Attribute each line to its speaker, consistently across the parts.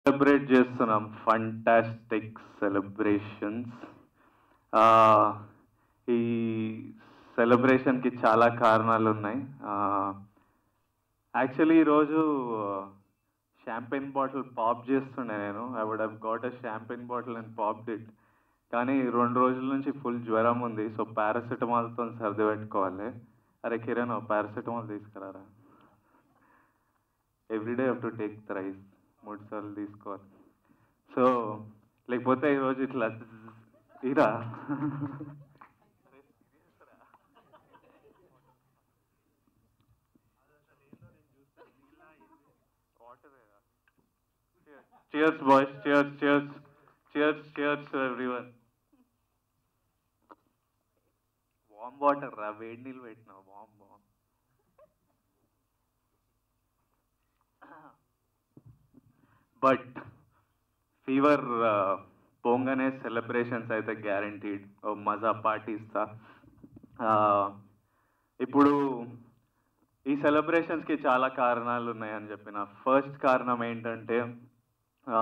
Speaker 1: Celebrate చేస్తున్నాం fantastic celebrations ఈ సెలబ్రేషన్కి చాలా కారణాలు ఉన్నాయి యాక్చువల్లీ ఈరోజు షాంపెయిన్ బాటిల్ పాప్ చేస్తుండే నేను I would have got a champagne bottle and pop it కానీ రెండు రోజుల నుంచి ఫుల్ జ్వరం ఉంది సో పారాసిటమాల్తో సర్ది పెట్టుకోవాలి అరే కిరణ్ పారాసిటమాల్ తీసుకురారా everyday have to take thrice మూడు సార్లు తీసుకోవాలి సో లేకపోతే ఈరోజు ఇట్లా ఇరా cheers boys cheers cheers cheers cheers to everyone warm water రా వేడి నీళ్ళు పెట్టినా వామ్ వామ్ బట్ ఫీవర్ పోంగానే సెలబ్రేషన్స్ అయితే గ్యారంటీడ్ మజా పార్టీ ఇస్తా ఇప్పుడు ఈ సెలబ్రేషన్స్కి చాలా కారణాలు ఉన్నాయని చెప్పిన ఫస్ట్ కారణం ఏంటంటే ఆ,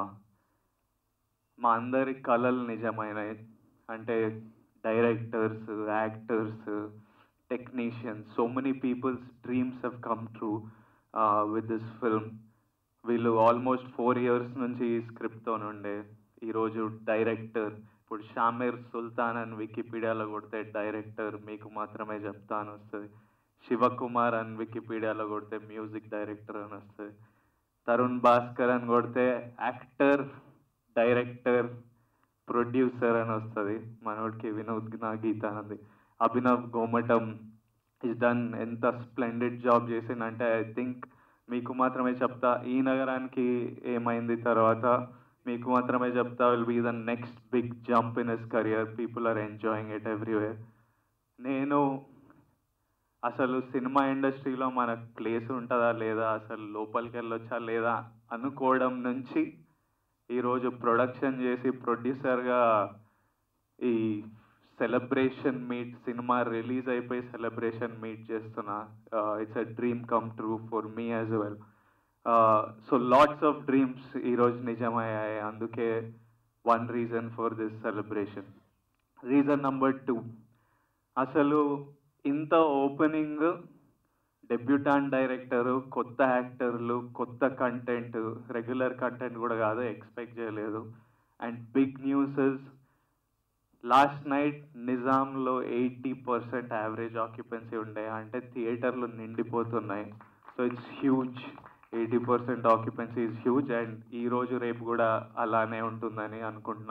Speaker 1: మా అందరి కళలు నిజమైనవి అంటే directors actors technicians so many peoples dreams have come true with this film వీళ్ళు ఆల్మోస్ట్ ఫోర్ ఇయర్స్ నుంచి ఈ స్క్రిప్ట్తో ఉండే ఈరోజు డైరెక్టర్ ఇప్పుడు షామీర్ సుల్తాన్ అని వికీపీడియాలో కొడితే డైరెక్టర్ మీకు మాత్రమే చెప్తాను వస్తుంది శివకుమార్ అని వికీపీడియాలో కొడితే మ్యూజిక్ డైరెక్టర్ అని వస్తుంది తరుణ్ భాస్కర్ అని కొడితే యాక్టర్ డైరెక్టర్ ప్రొడ్యూసర్ అని వస్తుంది మనోడికి వినోద్ నా గీతానంది అభినవ్ గోమటం ఇస్ డన్ ఎంత స్ప్లెండెడ్ జాబ్ చేసిందంటే ఐ థింక్ మీకు మాత్రమే చెప్తా ఈ నగరానికి ఏమైంది తర్వాత మీకు మాత్రమే చెప్తా will be the next big jump in his career people are enjoying it everywhere నేను అసలు సినిమా ఇండస్ట్రీలో మనకు ప్లేస్ ఉంటుందా లేదా అసలు లోపలికి వెళ్ళొచ్చా లేదా అనుకోవడం నుంచి ఈరోజు ప్రొడక్షన్ చేసి ప్రొడ్యూసర్గా ఈ సెలబ్రేషన్ మీట్ సినిమా రిలీజ్ అయిపోయి సెలబ్రేషన్ మీట్ చేస్తున్నా it's a dream come true for me as well so lots of dreams ఈరోజు నిజమయ్యాయి అందుకే one reason for this celebration reason number two అసలు ఇంత ఓపెనింగ్ డెబ్యూటాన్ డైరెక్టరు కొత్త యాక్టర్లు కొత్త కంటెంట్ రెగ్యులర్ కంటెంట్ కూడా కాదు ఎక్స్పెక్ట్ చేయలేదు and big news is last night నిజాంలో ఎయిటీ పర్సెంట్ యావరేజ్ ఆక్యుపెన్సీ ఉండే అంటే థియేటర్లు నిండిపోతున్నాయి so it's huge eighty percent occupancy is huge and ఈ రోజు రేపు కూడా అలానే ఉంటుందని అనుకుంటున్నా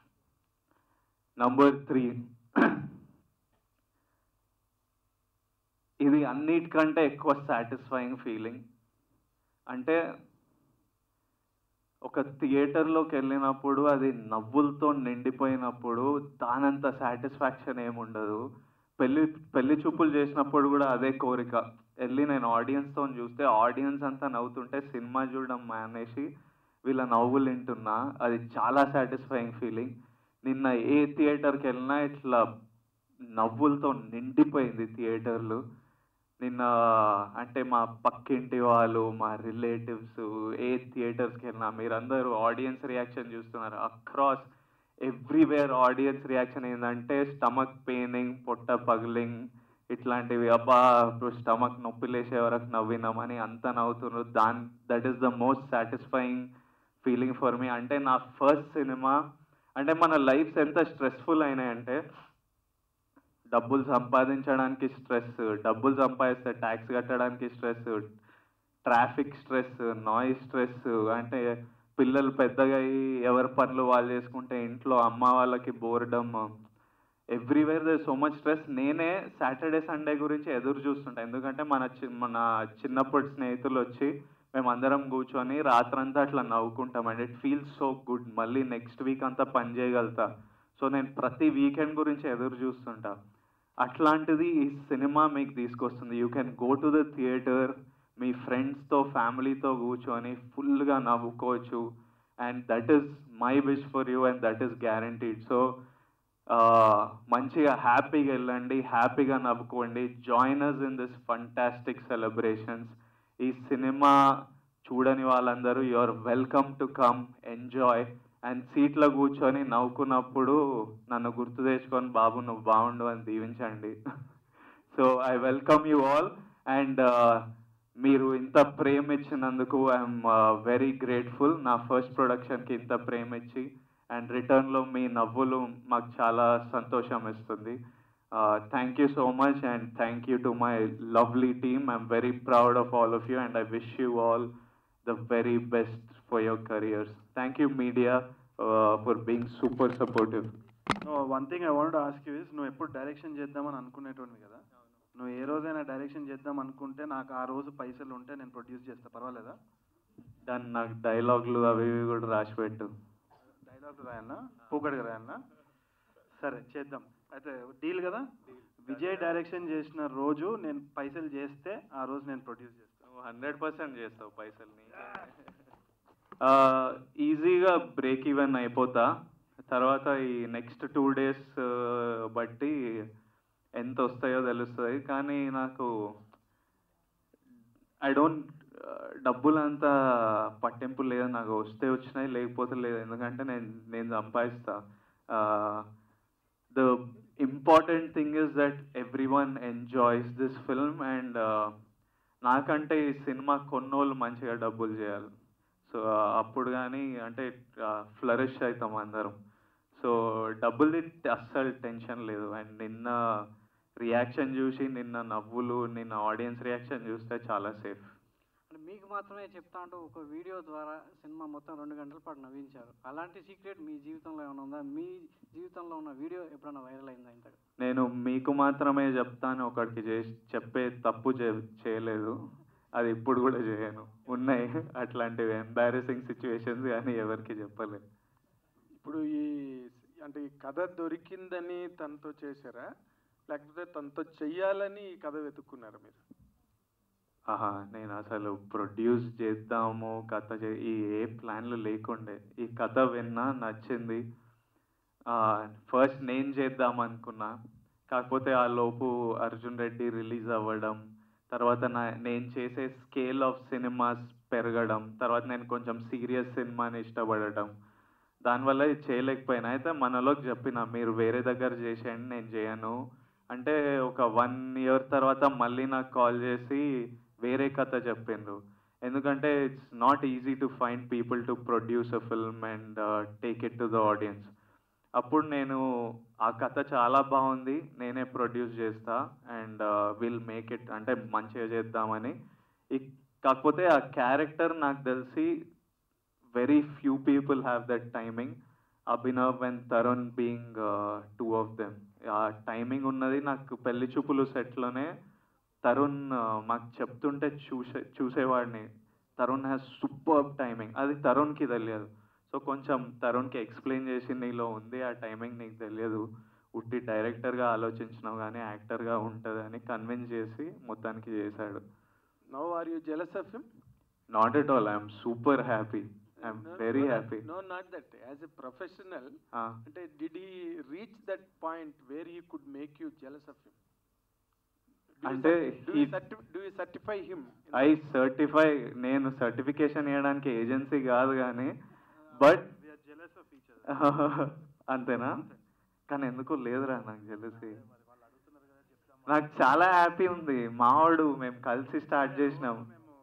Speaker 1: నంబర్ త్రీ ఇది అన్నిటికంటే ఎక్కువ సాటిస్ఫైయింగ్ ఫీలింగ్ అంటే ఒక థియేటర్లోకి వెళ్ళినప్పుడు అది నవ్వులతో నిండిపోయినప్పుడు దానంత సాటిస్ఫాక్షన్ ఏముండదు పెళ్లి పెళ్లి చూపులు చేసినప్పుడు కూడా అదే కోరిక వెళ్ళి నేను ఆడియన్స్తో చూస్తే ఆడియన్స్ అంతా నవ్వుతుంటే సినిమా చూడడం మానేసి వీళ్ళ నవ్వులు వింటున్నా అది చాలా సాటిస్ఫైయింగ్ ఫీలింగ్ నిన్న ఏ థియేటర్కి వెళ్ళినా ఇట్లా నవ్వులతో నిండిపోయింది థియేటర్లు నిన్న అంటే మా పక్కింటి వాళ్ళు మా రిలేటివ్స్ ఏ థియేటర్స్కి వెళ్ళినా మీరందరూ ఆడియన్స్ రియాక్షన్ చూస్తున్నారు అక్రాస్ ఎవ్రీవేర్ ఆడియన్స్ రియాక్షన్ ఏంటంటే స్టమక్ పెయినింగ్ పొట్ట పగిలింగ్ ఇట్లాంటివి అబ్బా ఇప్పుడు స్టమక్ నొప్పి లేసే వరకు నవ్వినామని అంత నవ్వుతున్నారు than that is the most satisfying feeling for me అంటే నా ఫస్ట్ సినిమా అంటే మన లైఫ్స్ ఎంత స్ట్రెస్ఫుల్ అయినాయంటే డబ్బులు సంపాదించడానికి స్ట్రెస్ డబ్బులు సంపాదిస్తే ట్యాక్స్ కట్టడానికి stress traffic stress noise stress అంటే పిల్లలు పెద్దగా అయ్యి ఎవరి పనులు వాళ్ళు చేసుకుంటే ఇంట్లో అమ్మ వాళ్ళకి boredom everywhere they so much stress నేనే సాటర్డే సండే గురించి ఎదురు చూస్తుంటా ఎందుకంటే మన చి మన చిన్నప్పటి స్నేహితులు వచ్చి మేమందరం కూర్చొని రాత్రంతా అట్లా నవ్వుకుంటాం and it feels so good మళ్ళీ నెక్స్ట్ వీక్ అంతా పని చేయగలుగుతా సో నేను ప్రతి వీకెండ్ గురించి ఎదురు చూస్తుంటా అట్లాంటిది ఈ సినిమా మీకు తీసుకొస్తుంది you can go to the theatre మీ ఫ్రెండ్స్తో ఫ్యామిలీతో కూర్చొని ఫుల్గా నవ్వుకోవచ్చు and that is my wish for you and that is guaranteed so మంచిగా హ్యాపీగా వెళ్ళండి హ్యాపీగా నవ్వుకోండి joiners in this fantastic celebrations ఈ సినిమా చూడని వాళ్ళందరూ your welcome to come enjoy and సీట్లో కూర్చొని నవ్వుకున్నప్పుడు నన్ను గుర్తు తెచ్చుకొని బాబు నువ్వు బాగుండు అని దీవించండి so I welcome you all and మీరు ఇంత ప్రేమ ఇచ్చినందుకు ఐఎమ్ వెరీ గ్రేట్ఫుల్ నా ఫస్ట్ ప్రొడక్షన్కి ఇంత ప్రేమ ఇచ్చి అండ్ రిటర్న్లో మీ నవ్వులు మాకు చాలా సంతోషం ఇస్తుంది thank you so much and thank you to my lovely team I'm very proud of all of you and I wish you all the very best for your careers thank you media for being super supportive
Speaker 2: one thing I want ask you is నువ్వు ఎప్పుడు direction చేద్దామని అనుకునేటోనివి కదా నువ్వు ఏ రోజైనా direction చేద్దాం అనుకుంటే నాకు ఆ రోజు పైసలు ఉంటే నేను ప్రొడ్యూస్ చేస్తా పర్వాలేదా
Speaker 1: దాన్ని నాకు డైలాగులు అవి ఇవి కూడా రాసి పెట్టు
Speaker 2: డైలాగ్ రాయన్నా పూకడిగా రాయన్నా సరే చేద్దాం అయితే డీల్ కదా విజయ్ డైరెక్షన్ చేసిన రోజు నేను పైసలు చేస్తే ఆ రోజు నేను ప్రొడ్యూస్ చేస్తాను
Speaker 1: నువ్వు హండ్రెడ్ పర్సెంట్ చేస్తావు పైసల్ని ఈజీగా బ్రేక్ ఈవెన్ అయిపోతా తర్వాత ఈ నెక్స్ట్ టూ డేస్ బట్టి ఎంత వస్తాయో తెలుస్తుంది కానీ నాకు ఐ డోంట్ డబ్బులంతా పట్టింపు లేదు నాకు వస్తే వచ్చినాయి లేకపోతే లేదు ఎందుకంటే నేను నేను సంపాదిస్తా the important thing is that everyone enjoys this film and నాకంటే ఈ సినిమా కొన్నోళ్ళు మంచిగా డబ్బులు చేయాలి సో అప్పుడు కానీ అంటే ఫ్లరిష్ అవుతాం అందరం సో డబ్బులు అస్సలు టెన్షన్ లేదు అండ్ నిన్న రియాక్షన్ చూసి నిన్న నవ్వులు నిన్న ఆడియన్స్ రియాక్షన్ చూస్తే చాలా సేఫ్
Speaker 3: అంటే మీకు మాత్రమే చెప్తా అంటూ ఒక వీడియో ద్వారా సినిమా మొత్తం రెండు గంటల పాటు నవ్వించారు అలాంటి సీక్రెట్ మీ జీవితంలో ఏమైనా ఉందా మీ జీవితంలో ఉన్న వీడియో ఎప్పుడైనా వైరల్ అయిందా ఇంతగా
Speaker 1: నేను మీకు మాత్రమే చెప్తాను ఒకరికి చేసి చెప్పే తప్పు చే- చేయలేదు అది ఇప్పుడు కూడా చేయను ఉన్నాయి అట్లాంటివి ఎంబారసింగ్ సిచ్యువేషన్స్ కానీ ఎవరికి చెప్పలేదు
Speaker 4: ఇప్పుడు ఈ అంటే ఈ కథ దొరికిందని తనతో చేశారా లేకపోతే తనతో చెయ్యాలని ఈ కథ వెతుక్కున్నారా మీరు
Speaker 1: ఆహా నేను అసలు ప్రొడ్యూస్ చేద్దాము కథ చే ఈ ఏ ప్లాన్లు లేకుండే ఈ కథ విన్నా నచ్చింది ఫస్ట్ నేను చేద్దాం అనుకున్నా కాకపోతే ఆ లోపు అర్జున్ రెడ్డి రిలీజ్ అవ్వడం తర్వాత నా నేను చేసే స్కేల్ ఆఫ్ సినిమాస్ పెరగడం తర్వాత నేను కొంచెం సీరియస్ సినిమాని ఇష్టపడటం దానివల్ల ఇది చేయలేకపోయినా అయితే మనలోకి చెప్పిన మీరు వేరే దగ్గర చేసేయండి నేను చేయను అంటే ఒక వన్ ఇయర్ తర్వాత మళ్ళీ నాకు కాల్ చేసి వేరే కథ చెప్పిండ్రు ఎందుకంటే it's not easy to find people to produce a film and take it to the audience అప్పుడు నేను ఆ కథ చాలా బాగుంది నేనే ప్రొడ్యూస్ చేస్తా అండ్ విల్ మేక్ ఇట్ అంటే మంచిగా చేద్దామని ఈ- కాకపోతే ఆ క్యారెక్టర్ నాకు తెలిసి very few people have that timing Abhinav and Tarun being two of them ఆ టైమింగ్ ఉన్నది నాకు పెళ్లి చూపులు సెట్లోనే తరుణ్ uh, మాకు చెప్తుంటే చూసే చూసేవాడిని తరుణ్ హ్యాస్ సూపర్ టైమింగ్ అది తరుణ్కి తెలియదు సో కొంచెం తరుణ్కి ఎక్స్ప్లెయిన్ చేసి నీలో ఉంది ఆ టైమింగ్ నీకు తెలియదు ఉట్టి డైరెక్టర్గా ఆలోచించినావు కానీ యాక్టర్గా ఉంటుంది అని కన్విన్స్ చేసి మొత్తానికి చేశాడు
Speaker 4: no are you jealous of him
Speaker 1: not at all I'm super happy I'm very happy
Speaker 4: no not that as a professional అంటే did he reach that point where he could make you jealous of him
Speaker 1: అంటే
Speaker 4: do
Speaker 1: he-
Speaker 4: you certify him
Speaker 1: I certify నేను certification ఇవ్వడానికి agency కాదు కానీ but
Speaker 2: jealous of each
Speaker 1: అంతేనా కానీ ఎందుకు లేదురా నాకు తెలిసి నాకు చాలా హ్యాపీ ఉంది మావాడు మేము కలిసి స్టార్ట్ చేసినాం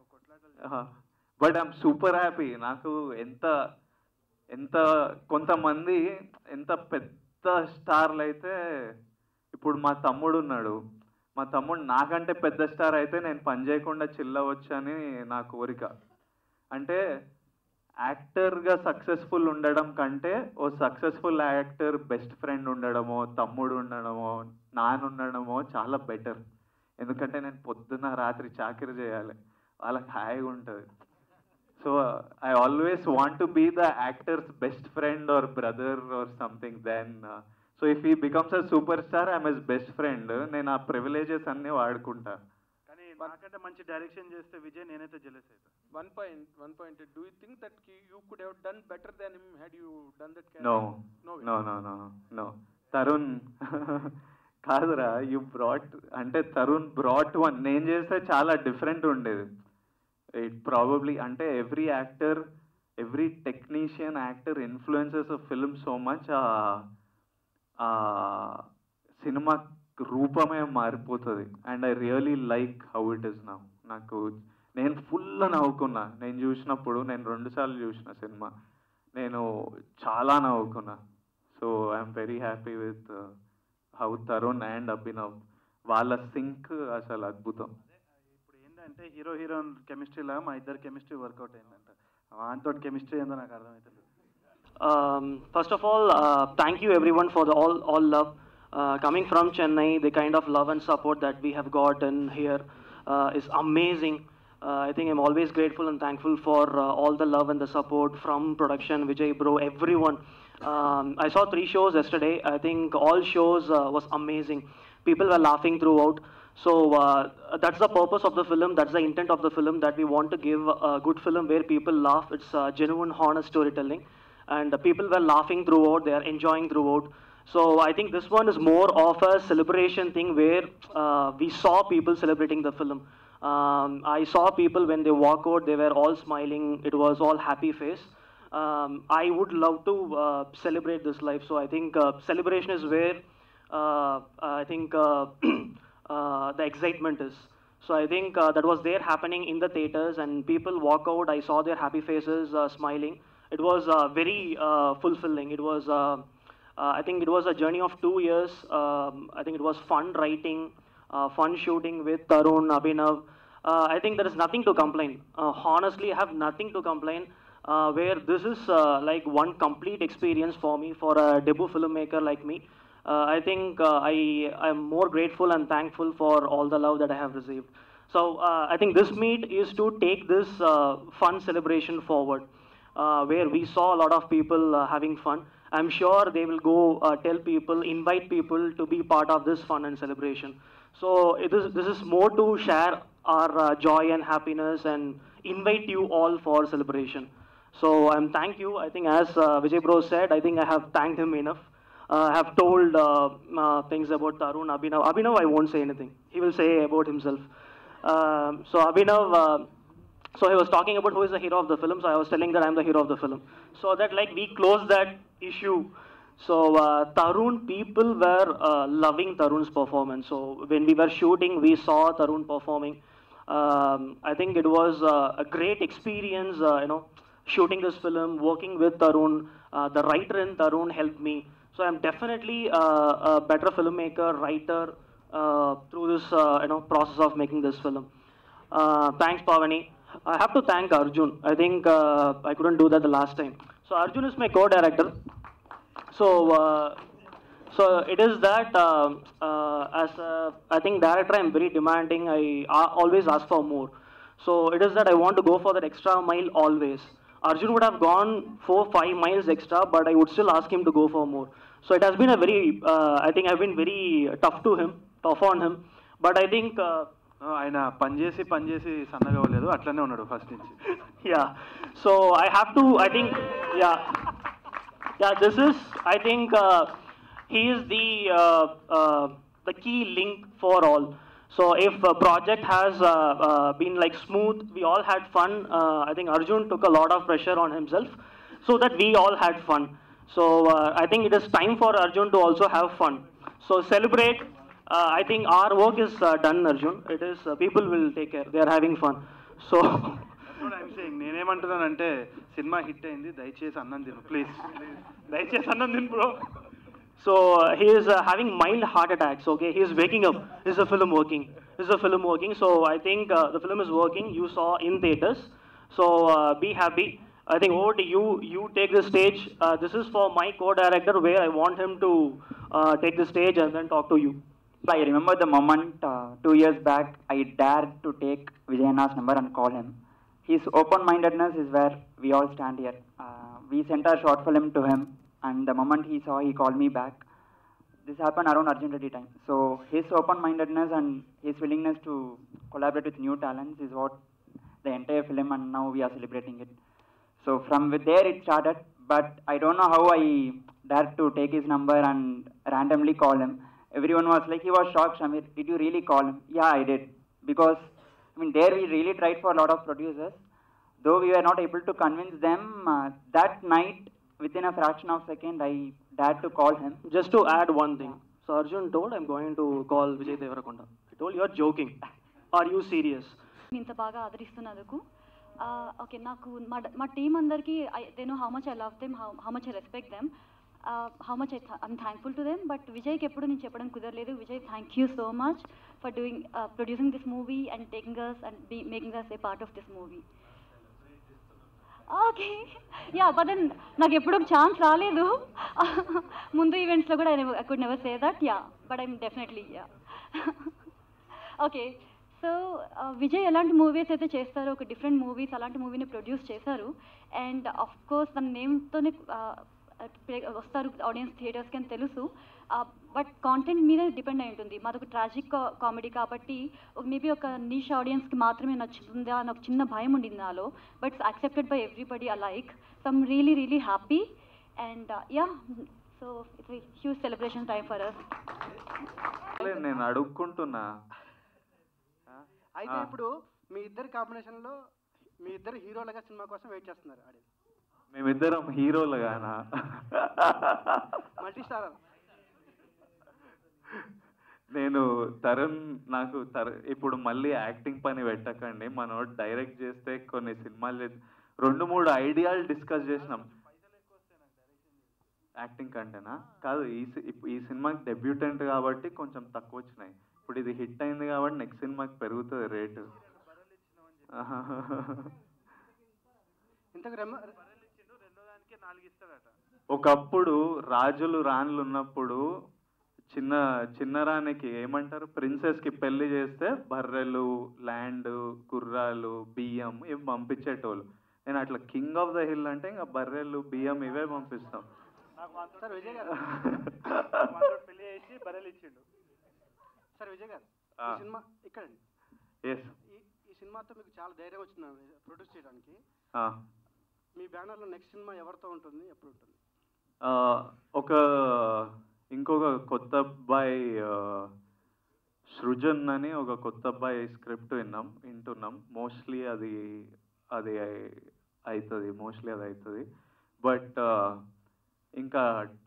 Speaker 1: బట్ ఐఎమ్ సూపర్ హ్యాపీ నాకు ఎంత ఎంత కొంతమంది ఎంత పెద్ద స్టార్లు అయితే ఇప్పుడు మా తమ్ముడు ఉన్నాడు మా తమ్ముడు నాకంటే పెద్ద స్టార్ అయితే నేను పని చేయకుండా చిల్లవచ్చు అని నా కోరిక అంటే యాక్టర్గా సక్సెస్ఫుల్ ఉండడం కంటే ఓ సక్సెస్ఫుల్ యాక్టర్ బెస్ట్ ఫ్రెండ్ ఉండడమో తమ్ముడు ఉండడమో నాన్న ఉండడమో చాలా బెటర్ ఎందుకంటే నేను పొద్దున్న రాత్రి చాకరీ చేయాలి వాళ్ళకి హాయిగా ఉంటుంది so I always want to be the actors best friend or brother or something then so if he becomes a super star I'm his best friend నేను ఆ ప్రివిలేజెస్ అన్నీ వాడుకుంటా
Speaker 2: కానీ నాకంటే మంచి డైరెక్షన్ చేస్తే విజయ్ నేనైతే జెలస్ అవుతా
Speaker 4: one point one point do you think that you could have done better than him had you done that
Speaker 1: no
Speaker 4: No way.
Speaker 1: No no no no Tarun కాదురా యూ బ్రాట్ అంటే Tarun brought one నేను చేస్తే చాలా different ఉండేది it probably అంటే every actor every technician actor influences of film so much ఆ cinema రూపమే మారిపోతుంది and I really like how it is now నాకు నేను ఫుల్ నవ్వుకున్నా నేను చూసినప్పుడు నేను రెండుసార్లు చూసిన సినిమా నేను చాలా నవ్వుకున్నా so I'm very happy with how Tarun and Abhinav వాళ్ళ సింక్ అసలు అద్భుతం
Speaker 2: ఇప్పుడు ఏంటంటే హీరో హీరోయిన్ కెమిస్ట్రీ లాగా మా ఇద్దరు కెమిస్ట్రీ వర్కౌట్ అయిందంట వాంతో కెమిస్ట్రీ ఏందో నాకు అర్థమవుతుంది
Speaker 5: Um, first of all, uh, thank you everyone for the all all love uh, coming from Chennai. The kind of love and support that we have gotten here uh, is amazing. Uh, I think I'm always grateful and thankful for uh, all the love and the support from production, Vijay bro, everyone. Um, I saw three shows yesterday. I think all shows uh, was amazing. People were laughing throughout. So uh, that's the purpose of the film. That's the intent of the film that we want to give a good film where people laugh. It's uh, genuine, honest storytelling and the people were laughing throughout, they are enjoying throughout. So I think this one is more of a celebration thing where uh, we saw people celebrating the film. Um, I saw people when they walk out, they were all smiling. It was all happy face. Um, I would love to uh, celebrate this life. So I think uh, celebration is where uh, I think uh, uh, the excitement is. So I think uh, that was there happening in the theaters, and people walk out. I saw their happy faces, uh, smiling. It was uh, very uh, fulfilling. It was, uh, uh, I think, it was a journey of two years. Um, I think it was fun writing, uh, fun shooting with Tarun, Abhinav. Uh, I think there is nothing to complain. Uh, honestly, I have nothing to complain. Uh, where this is uh, like one complete experience for me, for a debut filmmaker like me. Uh, I think uh, I am more grateful and thankful for all the love that I have received. So uh, I think this meet is to take this uh, fun celebration forward, uh, where we saw a lot of people uh, having fun. I'm sure they will go uh, tell people, invite people to be part of this fun and celebration. So it is, this is more to share our uh, joy and happiness and invite you all for celebration. So I'm thank you. I think as uh, Vijay Bro said, I think I have thanked him enough. Uh, I have told uh, uh, things about Tarun, Abhinav. Abhinav, I won't say anything. He will say about himself. Um, so Abhinav, uh, so he was talking about who is the hero of the film. So I was telling that I'm the hero of the film. So that like we closed that issue. So uh, Tarun, people were uh, loving Tarun's performance. So when we were shooting, we saw Tarun performing. Um, I think it was uh, a great experience. Uh, you know, shooting this film, working with Tarun. Uh, the writer in Tarun helped me. So I'm definitely uh, a better filmmaker, writer uh, through this uh, you know process of making this film. Uh, thanks, Pavani. I have to thank Arjun. I think uh, I couldn't do that the last time. So Arjun is my co-director. So uh, so it is that uh, uh, as a, I think director, I'm very demanding. I uh, always ask for more. So it is that I want to go for that extra mile always. Arjun would have gone four, five miles extra, but I would still ask him to go for more. So it has been a very, uh, I think I've been very tough to him, tough on him. But I think, uh,
Speaker 2: ఆయన పనిచేసి పనిచేసి సన్నగా అవ్వలేదు అట్లనే ఉన్నాడు first నుంచి
Speaker 5: yeah. So I have to, I think, yeah. Yeah, this is, I think, uh, he is the, uh, uh, the key link for all. So if a project has uh, uh, been like smooth, we all had fun. Uh, I think Arjun took a lot of pressure on himself so that we all had fun. So uh, I think it is time for Arjun to also have fun. So celebrate. Uh, I think our work is uh, done, Arjun. It is uh, people will take care. They are having fun. So
Speaker 2: I'm saying నేనేమంటున్నానంటే cinema hit అయింది దయచేసి అన్నం తిను please దయచేసి అన్నం తిను bro
Speaker 5: So uh, he is uh, having mild heart attacks. Okay, he is waking up. Is the film working? Is the film working? So I think uh, the film is working. You saw in theaters. So uh, be happy. I think over to you. You take the stage. Uh, this is for my co-director, where I want him to uh, take the stage and then talk to you.
Speaker 6: I remember the moment uh, two years back I dared to take Vijayana's number and call him. His open-mindedness is where we all stand here. Uh, we sent our short film to him, and the moment he saw, he called me back. This happened around Arjun Reddy time. So his open-mindedness and his willingness to collaborate with new talents is what the entire film, and now we are celebrating it. So from with there it started, but I don't know how I dared to take his number and randomly call him. Everyone was like, he was shocked, Shamir, did you really call him? Yeah, I did. Because I mean, there we really tried for a lot of producers. Though we were not able to convince them, uh, that night, within a fraction of a second, I dared to call him.
Speaker 5: Just to add one thing. So Arjun told, I'm going to call Vijay Devarakonda. He told, you're joking. Are you serious?
Speaker 7: ఇంత బాగా ఆదరిస్తున్నందుకు okay నాకు మా మా team అందరికీ they know how much I love them how how much I respect them how much I I'm thankful to them but విజయ్కి ఎప్పుడు నేను చెప్పడం కుదరలేదు Vijay thank you so much for doing producing this movie and taking us and be making us a part of this movie okay yeah but then నాకు ఎప్పుడు chance రాలేదు ముందు ఈవెంట్స్లో కూడా I could never say that yeah but I'm definitely yeah okay so Vijay ఎలాంటి movies అయితే చేస్తారో ఒక డిఫరెంట్ మూవీస్ అలాంటి మూవీని ప్రొడ్యూస్ చేశారు అండ్ ఆఫ్ కోర్స్ తన నేమ్తోనే వస్తారు ఆడియన్స్ థియేటర్స్కి అని తెలుసు బట్ కాంటెంట్ మీద డిపెండ్ అయి ఉంటుంది మాది ఒక ట్రాజిక్ కామెడీ కాబట్టి మేబీ ఒక నీష్ ఆడియన్స్కి మాత్రమే నచ్చుతుందా అని ఒక చిన్న భయం ఉండింది నాలో but accepted by everybody alike so I'm really really happy and yeah so it's huge celebration time for us
Speaker 1: నేను అడుక్కుంటున్నా
Speaker 8: అయితే
Speaker 1: ఆ.
Speaker 8: ఇప్పుడు మీ ఇద్దరి కాంబినేషన్ లో మీ ఇద్దరు హీరోలుగా సినిమా కోసం వెయిట్ చేస్తున్నారు ఆడియన్స్
Speaker 1: మేమిద్దరం హీరోలుగానా
Speaker 8: మల్టీ స్టార్
Speaker 1: నేను తరుణ్ నాకు తరు ఇప్పుడు మళ్ళీ యాక్టింగ్ పని పెట్టకండి మనోడు డైరెక్ట్ చేస్తే కొన్ని సినిమాలు చేసి- రెండు మూడు ఐడియాలు డిస్కస్ చేసినాం యాక్టింగ్ కంటేనా కాదు ఈ సి- ఇప్- ఈ సినిమాకి డెబ్యూటెంట్ కాబట్టి కొంచెం తక్కువ వచ్చినాయి ఇప్పుడు ఇది హిట్ అయింది కాబట్టి నెక్స్ట్ సినిమాకి పెరుగుతుంది రేటు
Speaker 8: ఇంతకు రెమ్మ
Speaker 2: రెండో దానికి నాలుగు ఇస్తాడట
Speaker 1: ఒకప్పుడు రాజులు రాణులు ఉన్నప్పుడు చిన్న చిన్న రాణికి ఏమంటారు ప్రిన్సెస్ కి పెళ్లి చేస్తే బర్రెలు ల్యాండ్ గుర్రాలు బియ్యం ఇవి పంపించేటోళ్ళు నేను అట్లా కింగ్ ఆఫ్ ద హిల్ అంటే ఇంకా బర్రెలు బియ్యం ఇవే పంపిస్తాం
Speaker 8: సార్ విజయ్ గారు
Speaker 2: మనోడు పెళ్లి చేసి బర్రెలు ఇచ్చిండు
Speaker 8: సార్ విజయ్ గారు
Speaker 1: ఆ.
Speaker 8: ఈ సినిమా ఇక్కడండి
Speaker 1: ఎస్
Speaker 8: ఈ ఈ సినిమాతో మీకు చాలా ధైర్యం వచ్చింది ప్రొడ్యూస్ చేయడానికి మీ బ్యానర్లో నెక్స్ట్ సినిమా ఎవరితో ఉంటుంది ఎప్పుడు ఉంటుంది
Speaker 1: ఒక ఇంకొక కొత్త అబ్బాయి ఆ, సృజన్ అని ఒక కొత్త అబ్బాయి స్క్రిప్ట్ విన్నాం వింటున్నాం మోస్ట్లీ అది అది అవుతుంది మోస్ట్లీ అది అవుతుంది బట్ ఇంకా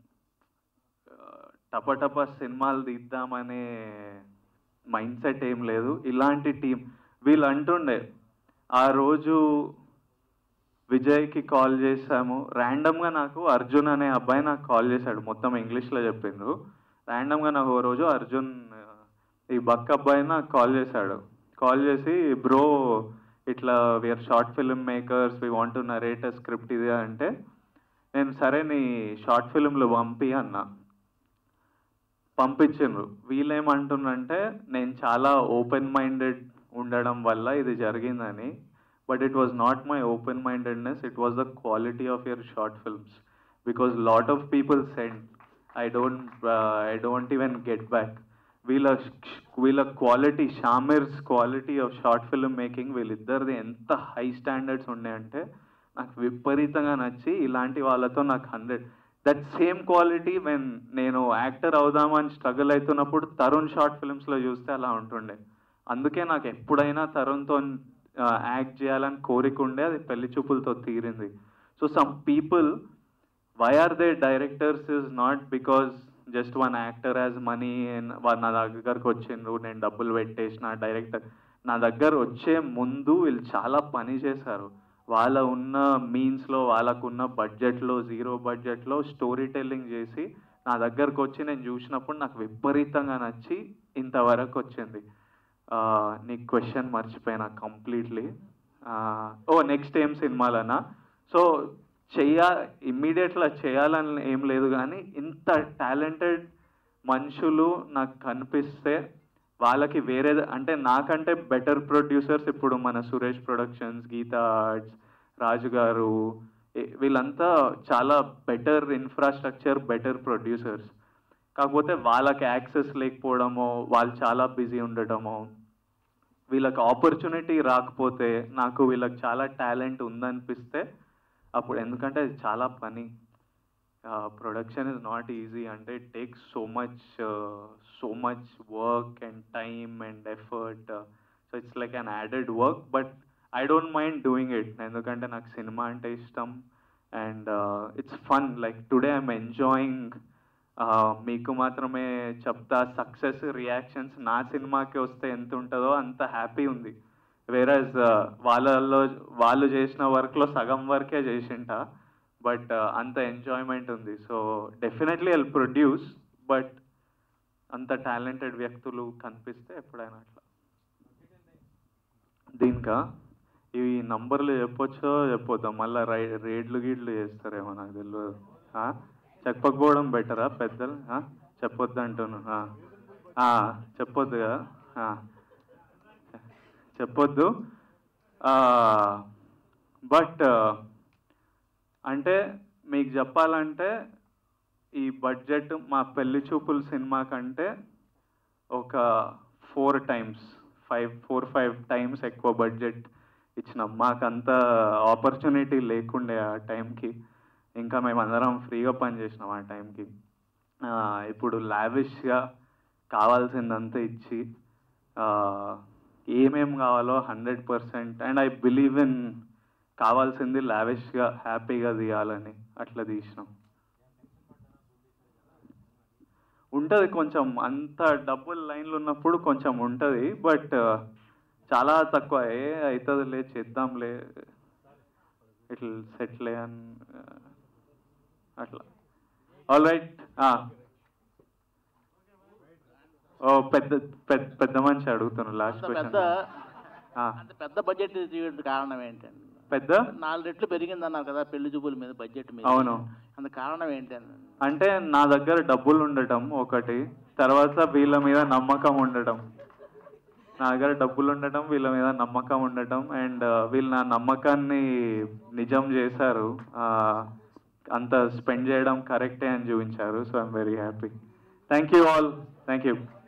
Speaker 1: టపటప సినిమాలు తీద్దామనే మైండ్ సెట్ ఏం లేదు ఇలాంటి టీం వీళ్ళు అంటుండే ఆ రోజు విజయ్కి కాల్ చేశాము ర్యాండమ్గా నాకు అర్జున్ అనే అబ్బాయి నాకు కాల్ చేశాడు మొత్తం ఇంగ్లీష్లో చెప్పిండ్రు ర్యాండమ్గా నాకు ఓ రోజు అర్జున్ ఆ, ఈ బక్ అబ్బాయి నాకు కాల్ చేశాడు కాల్ చేసి బ్రో ఇట్లా we are short film makers we want to narrate script ఇది అంటే నేను సరే నీ షార్ట్ ఫిల్మ్లు పంపి అన్నా పంపించిండ్రు వీళ్ళేమంటున్నంటే నేను చాలా ఓపెన్ మైండెడ్ ఉండడం వల్ల ఇది జరిగిందని but it was not my open mindedness it was the quality of your short films because lot of people send I don't I don't even get back వీళ్ళ వీళ్ళ క్వాలిటీ షామిర్స్ quality of short film making వీళ్ళిద్దరిది ఎంత high standards ఉన్నాయంటే నాకు విపరీతంగా నచ్చి ఇలాంటి వాళ్ళతో నాకు hundred that same quality when నేను యాక్టర్ అవుదామని స్ట్రగుల్ అవుతున్నప్పుడు తరుణ్ షార్ట్ ఫిల్మ్స్లో చూస్తే అలా ఉంటుండే అందుకే నాకు ఎప్పుడైనా తరుణ్తో యాక్ట్ చేయాలని కోరిక ఉండే అది పెళ్లి చూపులతో తీరింది so some people why are they directors is not because just one actor as money నా దగ్గరకు వచ్చిండ్రు నేను డబ్బులు పెట్టేసిన డైరెక్టర్ నా దగ్గర వచ్చే ముందు వీళ్ళు చాలా పని చేశారు వాళ్ళ ఉన్న మీన్స్లో వాళ్ళకున్న బడ్జెట్లో జీరో బడ్జెట్లో స్టోరీ టెల్లింగ్ చేసి నా దగ్గరకు వచ్చి నేను చూసినప్పుడు నాకు విపరీతంగా నచ్చి ఇంతవరకు వచ్చింది ఆ, నీ క్వశ్చన్ మర్చిపోయినా కంప్లీట్లీ ఓ నెక్స్ట్ ఏం సినిమాలనా సో చెయ్య ఇమ్మీడియట్గా చేయాలని ఏం లేదు కానీ ఇంత టాలెంటెడ్ మనుషులు నాకు కనిపిస్తే వాళ్ళకి వేరే అంటే నాకంటే బెటర్ ప్రొడ్యూసర్స్ ఇప్పుడు మన సురేష్ ప్రొడక్షన్స్ గీతా ఆర్ట్స్ రాజు గారు ఏ- వీళ్ళంతా చాలా బెటర్ ఇన్ఫ్రాస్ట్రక్చర్ బెటర్ ప్రొడ్యూసర్స్ కాకపోతే వాళ్ళకి యాక్సెస్ లేకపోవడమో వాళ్ళు చాలా బిజీ ఉండటమో వీళ్ళకి ఆపర్చునిటీ రాకపోతే నాకు వీళ్ళకి చాలా టాలెంట్ ఉందనిపిస్తే అప్పుడు ఎందుకంటే అది చాలా పని ప్రొడక్షన్ ఇస్ నాట్ ఈజీ అంటే it takes so much so much work and time and effort so so it's like an added work but I don't mind doing it ఎందుకంటే నాకు సినిమా అంటే ఇష్టం and it's fun like today I'm enjoying మీకు మాత్రమే చెప్తా success reactions నా సినిమాకి వస్తే ఎంత ఉంటుందో అంత హ్యాపీ ఉంది వేరేజ్ వాళ్ళల్లో వాళ్ళు చేసిన వర్క్లో సగం వర్కే చేసింట బట్ అంత ఎంజాయ్మెంట్ ఉంది so definitely I produce but అంత టాలెంటెడ్ వ్యక్తులు కనిపిస్తే ఎప్పుడైనా అట్లా దీనికా ఇవి నంబర్లు చెప్పొచ్చో చెప్పొద్దా మళ్ళీ రై రేడ్లు గీడ్లు చేస్తారేమో నాకు తెలియదు ఆ? చెప్పకపోవడం బెటరా పెద్దలు ఆ? చెప్పొద్దు అంటున్నా ఆ. ఆ, చెప్పొద్దు కదా ఆ. చెప్పొద్దు బట్ అంటే మీకు చెప్పాలంటే ఈ బడ్జెట్ మా పెళ్లి చూపుల సినిమా కంటే ఒక four times five four five times ఎక్కువ బడ్జెట్ ఇచ్చినాం మాకంత ఆపర్చునిటీ లేకుండే ఆ టైంకి ఇంకా మేము అందరం ఫ్రీగా పని చేసినాం ఆ టైంకి ఇప్పుడు లావిష్గా కావాల్సిందంతా ఇచ్చి ఆ, ఏమేం కావాలో hundred percent and I believe in కావాల్సింది లావిష్గా హ్యాపీగా తీయాలని అట్లా తీసినాం ఉంటుంది కొంచెం అంత డబ్బులు లైన్లు ఉన్నప్పుడు కొంచెం ఉంటుంది బట్ చాలా తక్కువ ఏ అవుతుందిలే చేద్దాంలే ఇట్లా సెట్లే అని ఆ, అట్లా ఆల్ రైట్ ఓ పెద్ద పెద్ద పెద్ద మనిషి అడుగుతున్నాను లాస్ట్
Speaker 9: అంత పెద్ద
Speaker 1: క్వశ్చన్
Speaker 9: అంత పెద్ద బడ్జెట్ తీయడానికి కారణం ఏంటండి
Speaker 1: పెద్ద
Speaker 9: నాలుగు రెట్లు పెరిగింది అన్నారు కదా పెళ్లి చూపుల మీద బడ్జెట్ మీద
Speaker 1: అవును.
Speaker 9: అంత కారణం ఏంటండి
Speaker 1: అంటే నా దగ్గర డబ్బులు ఉండటం ఒకటి తర్వాత వీళ్ళ మీద నమ్మకం ఉండటం నా దగ్గర డబ్బులు ఉండటం వీళ్ళ మీద నమ్మకం ఉండటం అండ్ వీళ్ళు నా నమ్మకాన్ని నిజం చేశారు ఆ, అంత స్పెండ్ చేయడం కరెక్టే అని చూపించారు so I'm very happy thank you all thank you